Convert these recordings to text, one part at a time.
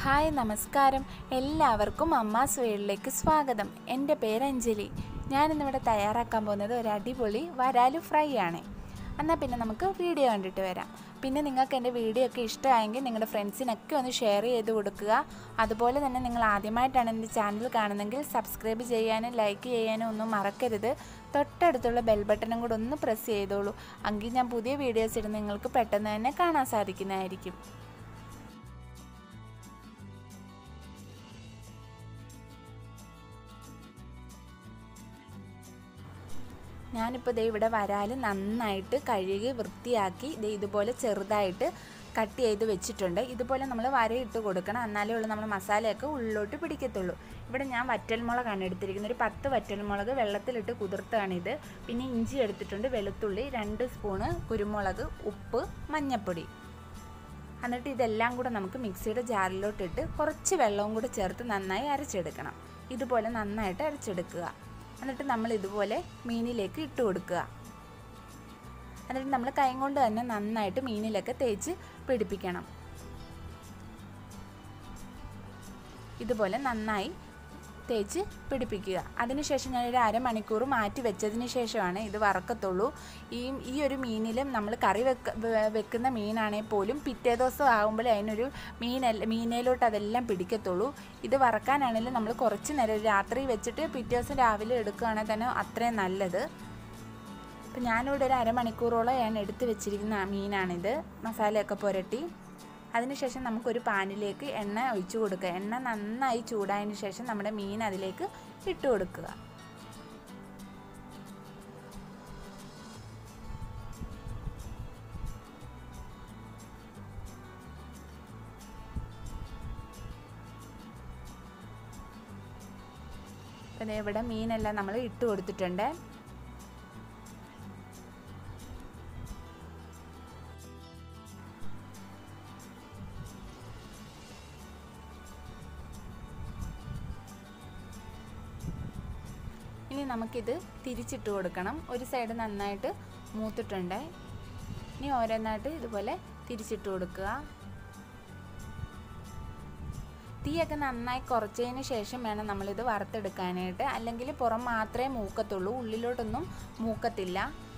hi നമസ്കാരം എല്ലാവർക്കും അമ്മാസ് വേളിലേക്ക് സ്വാഗതം എൻ്റെ പേര് അഞ്ജലി ഞാനിന്നിവിടെ തയ്യാറാക്കാൻ പോകുന്നത് ഒരു അടിപൊളി വരാലു ഫ്രൈ ആണ് എന്നാൽ പിന്നെ നമുക്ക് വീഡിയോ കണ്ടിട്ട് വരാം പിന്നെ നിങ്ങൾക്ക് എൻ്റെ വീഡിയോ ഒക്കെ ഇഷ്ടമായെങ്കിൽ നിങ്ങളുടെ ഫ്രണ്ട്സിനൊക്കെ ഒന്ന് ഷെയർ ചെയ്ത് കൊടുക്കുക അതുപോലെ തന്നെ നിങ്ങൾ ആദ്യമായിട്ടാണ് എൻ്റെ ചാനൽ കാണുന്നതെങ്കിൽ സബ്സ്ക്രൈബ് ചെയ്യാനും ലൈക്ക് ചെയ്യാനും ഒന്നും മറക്കരുത് തൊട്ടടുത്തുള്ള ബെൽ ബട്ടണും കൂടെ ഒന്ന് പ്രസ് ചെയ്തോളൂ എങ്കിൽ ഞാൻ പുതിയ വീഡിയോസ് ഇടുന്ന നിങ്ങൾക്ക് പെട്ടെന്ന് തന്നെ കാണാൻ സാധിക്കുന്നതായിരിക്കും ഞാനിപ്പോൾ ദേ ഇവിടെ വരാൽ നന്നായിട്ട് കഴുകി വൃത്തിയാക്കി ദേ ഇതുപോലെ ചെറുതായിട്ട് കട്ട് ചെയ്ത് വെച്ചിട്ടുണ്ട് ഇതുപോലെ നമ്മൾ വരയിട്ട് കൊടുക്കണം എന്നാലേ ഉള്ളൂ നമ്മൾ മസാലയൊക്കെ ഉള്ളിലോട്ട് പിടിക്കത്തുള്ളൂ ഇവിടെ ഞാൻ വറ്റൽമുളകാണ് എടുത്തിരിക്കുന്നത് ഒരു പത്ത് വറ്റൽമുളക് വെള്ളത്തിലിട്ട് കുതിർത്താണിത് പിന്നെ ഇഞ്ചി എടുത്തിട്ടുണ്ട് വെളുത്തുള്ളി രണ്ട് സ്പൂണ് കുരുമുളക് ഉപ്പ് മഞ്ഞൾപ്പൊടി എന്നിട്ട് ഇതെല്ലാം കൂടെ നമുക്ക് മിക്സിയുടെ ജാറിലോട്ടിട്ട് കുറച്ച് വെള്ളവും കൂടെ ചേർത്ത് നന്നായി അരച്ചെടുക്കണം ഇതുപോലെ നന്നായിട്ട് അരച്ചെടുക്കുക എന്നിട്ട് നമ്മൾ ഇതുപോലെ മീനിലേക്ക് ഇട്ട് കൊടുക്കുക എന്നിട്ട് നമ്മൾ കൈ കൊണ്ട് തന്നെ നന്നായിട്ട് മീനിലൊക്കെ തേച്ച് പിടിപ്പിക്കണം ഇതുപോലെ നന്നായി തേച്ച് പിടിപ്പിക്കുക അതിനുശേഷം ഞാനൊരു അരമണിക്കൂർ മാറ്റി വെച്ചതിന് ശേഷമാണ് ഇത് വറക്കത്തുള്ളൂ ഈ ഈ ഒരു മീനിലും നമ്മൾ കറി വെക്ക വെക്കുന്ന മീനാണെങ്കിൽ പോലും പിറ്റേ ദിവസം ആകുമ്പോൾ അതിനൊരു മീനല്ല മീനയിലോട്ട് അതെല്ലാം പിടിക്കത്തുള്ളൂ ഇത് വറക്കാനാണെങ്കിലും നമ്മൾ കുറച്ച് നേരം രാത്രി വെച്ചിട്ട് പിറ്റേ ദിവസം രാവിലെ എടുക്കുകയാണെങ്കിൽ തന്നെ അത്രയും നല്ലത് അപ്പം ഞാനിവിടെ ഒരു അരമണിക്കൂറോളം ഞാൻ എടുത്ത് വെച്ചിരിക്കുന്ന മീനാണിത് മസാലയൊക്കെ പുരട്ടി അതിനുശേഷം നമുക്കൊരു പാനിലേക്ക് എണ്ണ ഒഴിച്ചു കൊടുക്കുക എണ്ണ നന്നായി ചൂടായതിന് ശേഷം നമ്മുടെ മീൻ അതിലേക്ക് ഇട്ട് കൊടുക്കുക പിന്നെ ഇവിടെ മീനെല്ലാം നമ്മൾ ഇട്ട് കൊടുത്തിട്ടുണ്ട് ഇനി നമുക്കിത് തിരിച്ചിട്ട് കൊടുക്കണം ഒരു സൈഡ് നന്നായിട്ട് മൂത്തിട്ടുണ്ട് ഇനി ഓരോന്നായിട്ട് ഇതുപോലെ തിരിച്ചിട്ട് കൊടുക്കുക തീയൊക്കെ നന്നായി കുറച്ചതിന് ശേഷം വേണം നമ്മളിത് വറുത്തെടുക്കാനായിട്ട് അല്ലെങ്കിൽ പുറം മാത്രമേ മൂക്കത്തുള്ളൂ ഉള്ളിലോട്ടൊന്നും മൂക്കത്തില്ല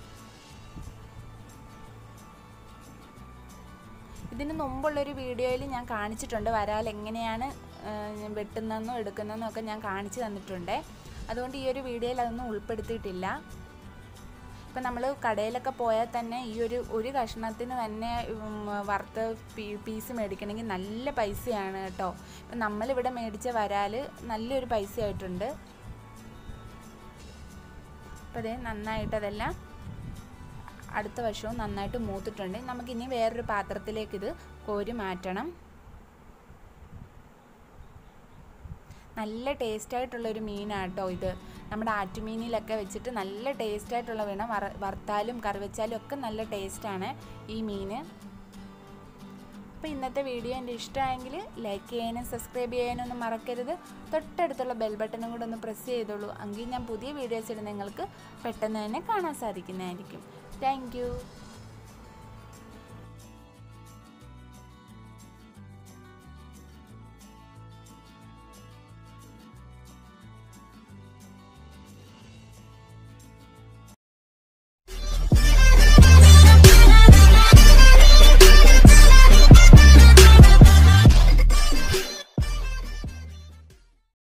ഇതിന് മുമ്പുള്ളൊരു വീഡിയോയിൽ ഞാൻ കാണിച്ചിട്ടുണ്ട് വരാൽ എങ്ങനെയാണ് വെട്ടുന്നതെന്നും എടുക്കുന്നതെന്നും ഒക്കെ ഞാൻ കാണിച്ചു തന്നിട്ടുണ്ട് അതുകൊണ്ട് ഈ ഒരു വീഡിയോയിൽ അതൊന്നും ഉൾപ്പെടുത്തിയിട്ടില്ല ഇപ്പം നമ്മൾ കടയിലൊക്കെ പോയാൽ തന്നെ ഈ ഒരു ഒരു കഷ്ണത്തിന് തന്നെ വറുത്ത പീസ് മേടിക്കണമെങ്കിൽ നല്ല പൈസയാണ് കേട്ടോ ഇപ്പം നമ്മളിവിടെ മേടിച്ച വരാൽ നല്ലൊരു പൈസ ആയിട്ടുണ്ട് അപ്പം അതേ നന്നായിട്ട് അതെല്ലാം അടുത്ത വശവും നന്നായിട്ട് മൂത്തിട്ടുണ്ട് നമുക്കിനി വേറൊരു പാത്രത്തിലേക്ക് ഇത് കോരി മാറ്റണം നല്ല ടേസ്റ്റ് ആയിട്ടുള്ളൊരു മീനാണ് കേട്ടോ ഇത് നമ്മുടെ ആറ്റുമീനിലൊക്കെ വെച്ചിട്ട് നല്ല ടേസ്റ്റ് ആയിട്ടുള്ള വേണം വറ വറുത്താലും കറി വെച്ചാലും ഒക്കെ നല്ല ടേസ്റ്റാണ് ഈ മീൻ അപ്പോൾ ഇന്നത്തെ വീഡിയോ എൻ്റെ ഇഷ്ടമായെങ്കിൽ ലൈക്ക് ചെയ്യാനും സബ്സ്ക്രൈബ് ചെയ്യാനും ഒന്നും മറക്കരുത് തൊട്ടടുത്തുള്ള ബെൽ ബട്ടണും കൂടെ ഒന്ന് പ്രസ് ചെയ്തോളൂ എങ്കിൽ ഞാൻ പുതിയ വീഡിയോസ് ഇടുന്ന നിങ്ങൾക്ക് പെട്ടെന്ന് തന്നെ കാണാൻ സാധിക്കുന്നതായിരിക്കും താങ്ക്